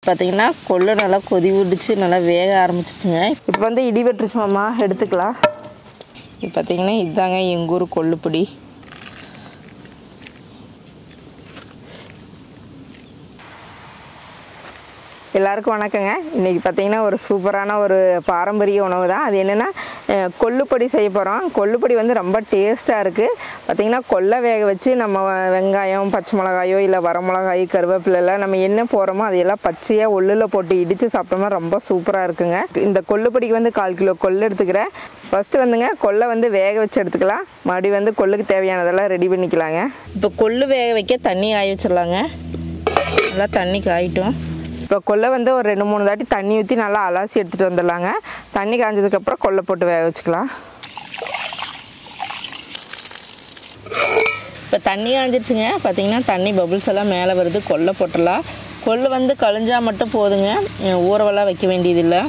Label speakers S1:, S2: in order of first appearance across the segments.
S1: பார்த்தீங்கன்னா கொள்ளு நல்லா கொதி விட்டுச்சு நல்லா வேக ஆரம்பிச்சிச்சுங்க இப்போ வந்து இடி வெட்டுருச்சு மாமா எடுத்துக்கலாம் இது பார்த்தீங்கன்னா இதுதாங்க எங்கள் ஊர் கொள்ளுப்பொடி எல்லாருக்கும் வணக்கங்க இன்றைக்கி பார்த்தீங்கன்னா ஒரு சூப்பரான ஒரு பாரம்பரிய உணவு தான் அது என்னென்னா அஹ், கொள்ளுப்பொடி செய்ய போகிறோம் கொள்ளுப்பொடி வந்து ரொம்ப டேஸ்ட்டாக இருக்குது பார்த்தீங்கன்னா கொல்லை வேக வச்சு நம்ம வ- வெங்காயம் பச்சை மிளகாயோ இல்லை வரமிளகாய் கருவேப்பிலெல்லாம் நம்ம என்ன போகிறோமோ அதையெல்லாம் பச்சையாக ஒல்லில் போட்டு இடித்து சாப்பிட்டோம்னா ரொம்ப சூப்பராக இருக்குங்க இந்த கொள்ளுப்பொடிக்கு வந்து கால் கிலோ கொள்ளு எடுத்துக்கிறேன் ஃபஸ்ட்டு வந்துங்க கொல்லை வந்து வேக வச்சு எடுத்துக்கலாம் மறுபடியும் வந்து கொள்ளுக்கு தேவையானதெல்லாம் ரெடி பண்ணிக்கலாங்க இப்போ கொள்ளு வேக வைக்க தண்ணி காய வச்சிடலாங்க நல்லா தண்ணி காயிட்டும் இப்போ கொல்லை வந்து ஒரு ரெண்டு மூணு தாட்டி தண்ணி ஊற்றி நல்லா அலாசி எடுத்துகிட்டு வந்துடலாங்க தண்ணி காஞ்சதுக்கப்புறம் கொல்லை போட்டு வேக வச்சுக்கலாம் இப்போ தண்ணி காஞ்சிருச்சுங்க பார்த்தீங்கன்னா தண்ணி பபுள்ஸ் எல்லாம் மேலே வருது கொல்லை போட்டுடலாம் கொள்ளு வந்து கழிஞ்சா மட்டும் போதுங்க அஹ் ஊறவெல்லாம் வைக்க வேண்டியதில்லை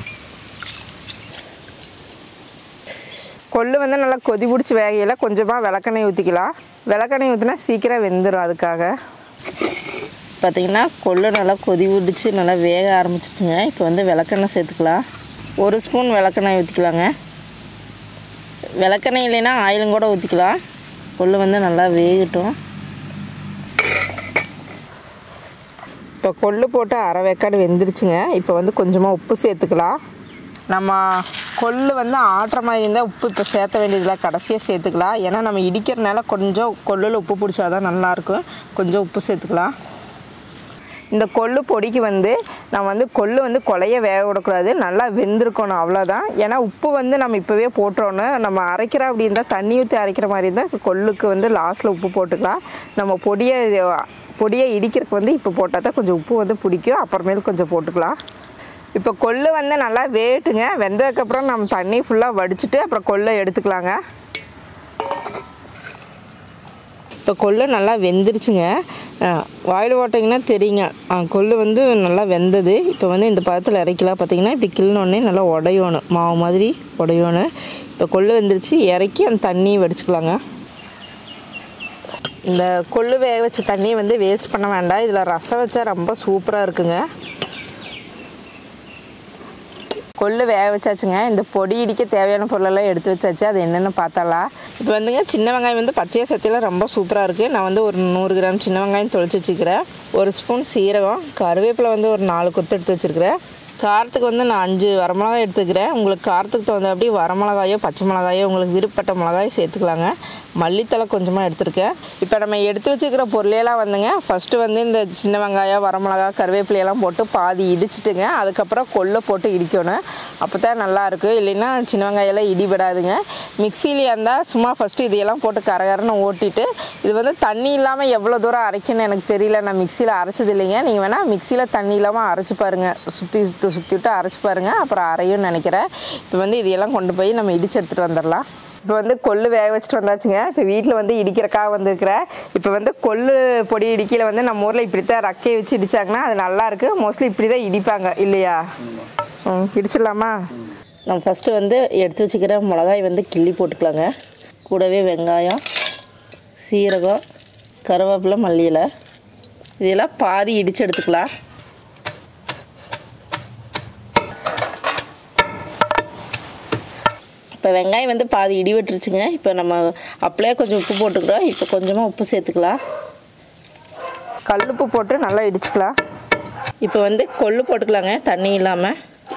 S1: கொள்ளு வந்து நல்லா கொதி பிடிச்சி வேகையில் கொஞ்சமாக விளக்கெண்ணெய் ஊற்றிக்கலாம் விளக்கெண்ணெய் ஊற்றினா சீக்கிரம் வெந்துடும் அதுக்காக பார்த்தீங்கன்னா கொள்ளு நல்லா கொதி விட்டுச்சு நல்லா வேக ஆரம்பிச்சிச்சுங்க இப்போ வந்து விளக்கெண்ணெய் சேர்த்துக்கலாம் ஒரு ஸ்பூன் விளக்கெண்ணெய் ஊற்றிக்கலாங்க விளக்கெண்ணெய் இல்லைன்னா ஆயிலும் கூட ஊற்றிக்கலாம் கொள்ளு வந்து நல்லா வேகட்டும் இப்போ கொள்ளு போட்டு அரை வேக்காடு வெந்துருச்சுங்க இப்போ வந்து கொஞ்சமாக உப்பு சேர்த்துக்கலாம் நம்ம கொள்ளு வந்து ஆட்டுற மாதிரி இருந்தால் உப்பு இப்போ சேர்த்த வேண்டியதில்லை கடைசியாக சேர்த்துக்கலாம் ஏன்னா நம்ம இடிக்கிறனால கொஞ்சம் கொள்ளில் உப்பு பிடிச்சாதான் நல்லாயிருக்கும் கொஞ்சம் உப்பு சேர்த்துக்கலாம் இந்த கொள்ளு பொடிக்கு வந்து நம்ம வந்து கொள்ளு வந்து கொலைய வேக விடக்கூடாது நல்லா வெந்திருக்கணும் அவ்வளோதான் ஏன்னா உப்பு வந்து நம்ம இப்போவே போட்டுறோன்னு நம்ம அரைக்கிற அப்படி இருந்தால் தண்ணி ஊற்றி அரைக்கிற மாதிரி இருந்தால் கொள்ளுக்கு வந்து லாஸ்ட்டில் உப்பு போட்டுக்கலாம் நம்ம பொடியை பொடியை இடிக்கிறதுக்கு வந்து இப்போ போட்டால் தான் கொஞ்சம் உப்பு வந்து பிடிக்கும் அப்புறமேல் கொஞ்சம் போட்டுக்கலாம் இப்போ கொள்ளு வந்து நல்லா வேட்டுங்க வெந்ததுக்கப்புறம் நம்ம தண்ணி ஃபுல்லாக வடிச்சிட்டு அப்புறம் கொள்ளை எடுத்துக்கலாங்க இப்போ கொள்ளு நல்லா வெந்துருச்சுங்க அஹ் வாயில் போட்டிங்கன்னா தெரியுங்க அஹ் கொள்ளு வந்து நல்லா வெந்தது இப்போ வந்து இந்த பதத்தில் இறக்கலாம் பார்த்தீங்கன்னா இப்படி கிள்னோடனே நல்லா உடையணும் மாவு மாதிரி உடையணும் இப்போ கொள்ளு வெந்துருச்சு இறக்கி அந்த தண்ணியை வடிச்சுக்கலாங்க இந்த கொள்ளு வேக வச்ச தண்ணியை வந்து வேஸ்ட் பண்ண வேண்டாம் இதில் ரசம் வச்சா ரொம்ப சூப்பராக இருக்குங்க கொள்ளு வேக வச்சாச்சுங்க இந்த பொடி இடிக்க தேவையான பொருளெல்லாம் எடுத்து வச்சாச்சு அது என்னென்னு பார்த்தாலாம் இப்போ வந்துங்க சின்ன வெங்காயம் வந்து பச்சையாக சத்தியில் ரொம்ப சூப்பராக இருக்குது நான் வந்து ஒரு நூறு கிராம் சின்ன வெங்காயம் தொளிச்சு வச்சுக்கிறேன் ஒரு ஸ்பூன் சீரகம் கருவேப்பிலை வந்து ஒரு நாலு கொத்து எடுத்து வச்சுருக்கிறேன் காரத்துக்கு வந்து நான் அஞ்சு வரமிளகாய் எடுத்துக்கிறேன் உங்களுக்கு காரத்துக்கு தகுந்த அப்படி வரமிளகாயோ பச்சை மிளகாயோ உங்களுக்கு விருப்பப்பட்ட மிளகாயோ சேர்த்துக்கலாங்க மல்லித்தலை கொஞ்சமாக எடுத்திருக்கேன் இப்போ நம்ம எடுத்து வச்சுக்கிற பொருளையெல்லாம் வந்துங்க ஃபஸ்ட்டு வந்து இந்த சின்ன வெங்காயம் வரமிளகா கருவேப்பிலையெல்லாம் போட்டு பாதி இடிச்சிட்டுங்க அதுக்கப்புறம் கொல்லை போட்டு இடிக்கணும் அப்போ தான் நல்லாயிருக்கும் இல்லைன்னா சின்ன வெங்காயம்லாம் இடிபடாதுங்க மிக்சியில இருந்தால் சும்மா ஃபஸ்ட்டு இதையெல்லாம் போட்டு கரகரன்னு ஓட்டிட்டு இது வந்து தண்ணி இல்லாமல் எவ்வளோ தூரம் அரைக்கணும்னு எனக்கு தெரியல நான் மிக்சியில் அரைச்சது இல்லைங்க நீங்கள் வேணால் மிக்சியில் தண்ணி இல்லாமல் அரைச்சி பாருங்கள் சுற்றி விட்டு சுற்றி விட்டு அரைச்சி பாருங்கள் அப்புறம் அரையும்னு நினைக்கிறேன் இப்போ வந்து இதையெல்லாம் கொண்டு போய் நம்ம இடிச்சு எடுத்துகிட்டு வந்துடலாம் இப்போ வந்து கொள்ளு வேக வச்சுட்டு வந்தாச்சுங்க இப்போ வீட்டில் வந்து இடிக்கிறக்காக வந்திருக்கிறேன் இப்போ வந்து கொள்ளு பொடி இடிக்கையில் வந்து நம்ம ஊரில் இப்படி தான் ரக்கையை வச்சு இடிச்சாங்கன்னா அது நல்லா இருக்கு மோஸ்ட்லி இப்படி தான் இடிப்பாங்க இல்லையா ம் இடிச்சிடலாமா நம்ம ஃபஸ்ட்டு வந்து எடுத்து வச்சுக்கிற மிளகாய் வந்து கிள்ளி போட்டுக்கலாங்க கூடவே வெங்காயம் சீரகம் கருவேப்பிலை மல்லி இலை இதெல்லாம் பாதி இடித்து எடுத்துக்கலாம் இப்போ வெங்காயம் வந்து பாதி இடி விட்டுருச்சுங்க இப்போ நம்ம அப்படியே கொஞ்சம் உப்பு போட்டுக்கிறோம் இப்போ கொஞ்சமாக உப்பு சேர்த்துக்கலாம் கல்லுப்பு போட்டு நல்லா இடிச்சுக்கலாம் இப்போ வந்து கொள்ளு போட்டுக்கலாங்க தண்ணி இல்லாமல்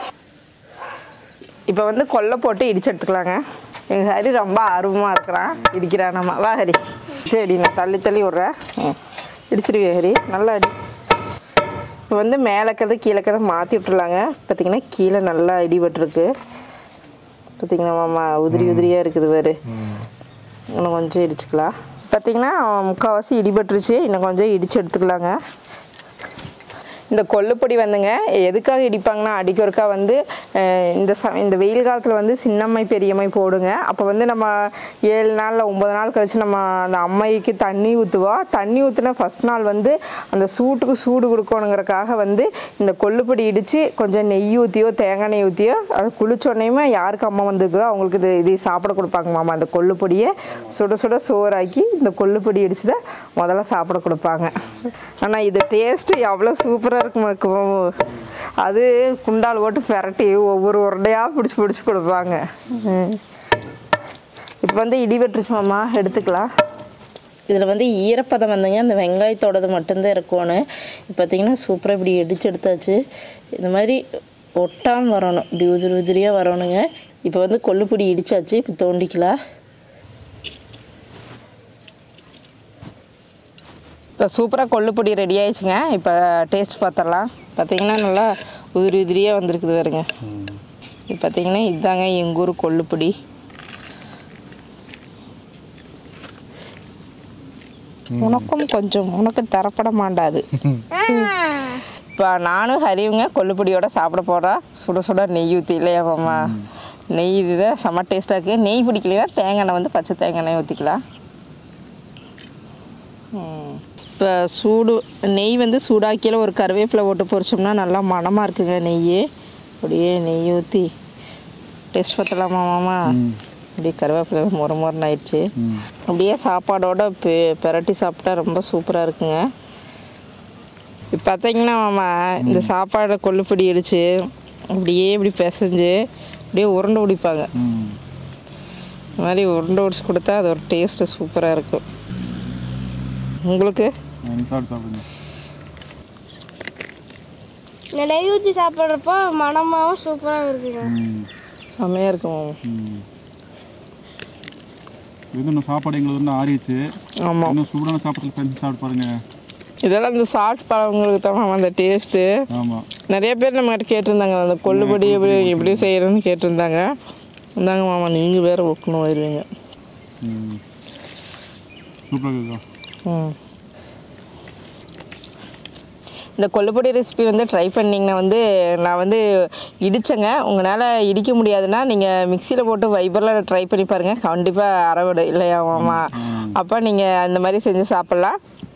S1: இப்போ வந்து கொல்லை போட்டு இடிச்சு எடுத்துக்கலாங்க எங்கள் ஹரி ரொம்ப ஆர்வமாக இருக்கிறான் இடிக்கிறான் நம்ம வா ஹரி சரி நான் தள்ளி தள்ளி விட்றேன் ம். இடிச்சிடுவே ஹரி நல்லா அடி இப்போ வந்து மேலே இருக்கிறது கீழே இருக்கிறத மாற்றி விட்டுறலாங்க பார்த்தீங்கன்னா கீழே நல்லா இடிபட்டிருக்கு பார்த்தீங்கன்னா மாமா உதிரி உதிரியாக இருக்குது வேறு இன்னும் கொஞ்சம் இடிச்சுக்கலாம் பார்த்தீங்கன்னா முக்கால்வாசி இடிபட்டுருச்சு இன்னும் கொஞ்சம் இடித்து எடுத்துக்கலாங்க இந்த கொல்லுப்பொடி வந்துங்க எதுக்காக இடிப்பாங்கன்னா அடிக்கொருக்கா வந்து அஹ், இந்த ச இந்த வெயில் காலத்தில் வந்து சின்னம்மை பெரியம்மை போடுங்க அப்போ வந்து நம்ம ஏழு நாளில் ஒம்பது நாள் கழித்து நம்ம அந்த அம்மைக்கு தண்ணி ஊற்றுவோம் தண்ணி ஊற்றுனா ஃபஸ்ட் நாள் வந்து அந்த சூட்டுக்கு சூடு கொடுக்கணுங்கிறக்காக வந்து இந்த கொல்லுப்பொடி இடித்து கொஞ்சம் நெய் ஊற்றியோ தேங்காய் நெய் ஊற்றியோ அது குளிச்சோடனேயுமே யாருக்கு அம்மா வந்துருக்கோ அவங்களுக்கு இது இது சாப்பிட கொடுப்பாங்க மாமா அந்த கொல்லுப்பொடியை சுட சுட சோறாக்கி இந்த கொல்லுப்பொடி இடித்து தான் முதல்ல சாப்பிட கொடுப்பாங்க ஆனால் இது டேஸ்ட்டு எவ்வளோ சூப்பராக சூப்பராக இருக்குமாக்கு மாமு அது குண்டால் போட்டு பெரட்டி ஒவ்வொரு உருண்டையாக பிடிச்சி பிடிச்சி கொடுப்பாங்க ம். இப்போ வந்து இடி வெட்டுருச்சு மாமா எடுத்துக்கலாம் இதில் வந்து ஈரப்பதம் வந்துங்க அந்த வெங்காயத்தோடது மட்டும்தான் இருக்கணும் இப்போ பார்த்தீங்கன்னா சூப்பராக இப்படி இடிச்சு எடுத்தாச்சு இந்த மாதிரி ஒட்டாமல் வரணும் இப்படி உதிரி உதிரியாக வரணுங்க இப்போ வந்து கொல்லுப்பொடி இடிச்சாச்சு இப்போ தோண்டிக்கலாம் இப்போ சூப்பராக கொல்லுப்பொடி ரெடி ஆயிடுச்சுங்க இப்போ டேஸ்ட் பார்த்துடலாம் பார்த்தீங்கன்னா நல்லா உதிரி உதிரியாக வந்திருக்குது பாருங்க இது பார்த்தீங்கன்னா இதுதாங்க எங்கள் ஊர் கொல்லுப்பொடி உனக்கும் கொஞ்சம் உனக்கு தரப்பட மாட்டாது இப்போ நானும் ஹரிவுங்க கொல்லுப்பொடியோட சாப்பிட போகிறோம் சுட சுட நெய் ஊற்றி இல்லையா மாமா நெய் இதுதான் செம்ம டேஸ்ட்டாக இருக்குது நெய் பிடிக்கலைன்னா தேங்காய் எண்ணெய் வந்து பச்சை தேங்காய் எண்ணெய் ஊற்றிக்கலாம் இப்போ சூடு நெய் வந்து சூடாக்கியில் ஒரு கருவேப்பிலை போட்டு பொரிச்சோம்னா நல்லா மணமாக இருக்குங்க நெய் அப்படியே நெய் ஊற்றி டேஸ்ட் பார்த்தலாமா மாமா அப்படியே கருவேப்பிலை முறை முறைன்னு ஆயிடுச்சு அப்படியே சாப்பாடோட பெ பெரட்டி சாப்பிட்டா ரொம்ப சூப்பராக இருக்குங்க இப்போ பார்த்தீங்கன்னா மாமா இந்த சாப்பாடை கொள்ளுப்பொடி அடிச்சு அப்படியே இப்படி பிசைஞ்சு அப்படியே உருண்டை பிடிப்பாங்க
S2: ம்
S1: இந்த மாதிரி உருண்டை பிடிச்சி கொடுத்தா அது ஒரு டேஸ்ட்டு சூப்பராக இருக்கும் உங்களுக்கு
S2: நீ சாப்பிட்டு சாப்பிடுங்க
S3: இந்த நெய் ஊற்றி சாப்பிட்றப்போ மனமாகவும் சூப்பராக இருக்குங்க
S2: ம்
S1: செம்மையாக இருக்கும் மாமா
S2: ம் இது இன்னும் சாப்பாடு எங்களுக்கு இன்னும் ஆறிடுச்சு
S1: ஆமாம்
S2: இன்னும் சூடான சாப்பாட்டில் பெஞ்சு சாப்பிட்டு பாருங்க
S1: இதெல்லாம் இந்த சாப்பிட்டு பழவங்களுக்கு தான் மாமா அந்த டேஸ்ட்டு
S2: ஆமாம்
S1: நிறைய பேர் நம்மகிட்ட கேட்டிருந்தாங்க அந்த கொள்ளுபடி எப்படி எப்படி செய்கிறேன்னு கேட்டிருந்தாங்க இந்தாங்க மாமா நீங்கள் வேறு ஒக்கணும் வருவீங்க
S2: ம் சூப்பராக இருக்குதா
S1: ம் இந்த கொல்லுப்பொடி ரெசிபி வந்து ட்ரை பண்ணிங்கன்னா வந்து நான் வந்து இடித்தேங்க உங்களால் இடிக்க முடியாதுன்னா நீங்கள் மிக்சியில் போட்டு வைபரில் ட்ரை பண்ணி பாருங்கள் கண்டிப்பாக அரைவிடு இல்லையா மாமா அப்போ நீங்கள் அந்த மாதிரி செஞ்சு சாப்பிட்லாம்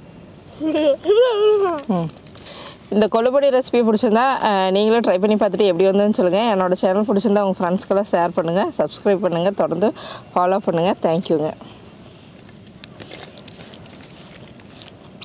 S1: ம். இந்த கொல்லுப்பொடி ரெசிபி பிடிச்சிருந்தா அஹ், நீங்களும் ட்ரை பண்ணி பார்த்துட்டு எப்படி வந்ததுன்னு சொல்லுங்கள் என்னோட சேனல் பிடிச்சிருந்தா உங்கள் ஃப்ரெண்ட்ஸ்க்கெல்லாம் ஷேர் பண்ணுங்கள் சப்ஸ்கிரைப் பண்ணுங்கள் தொடர்ந்து ஃபாலோ பண்ணுங்கள் தேங்க்யூங்க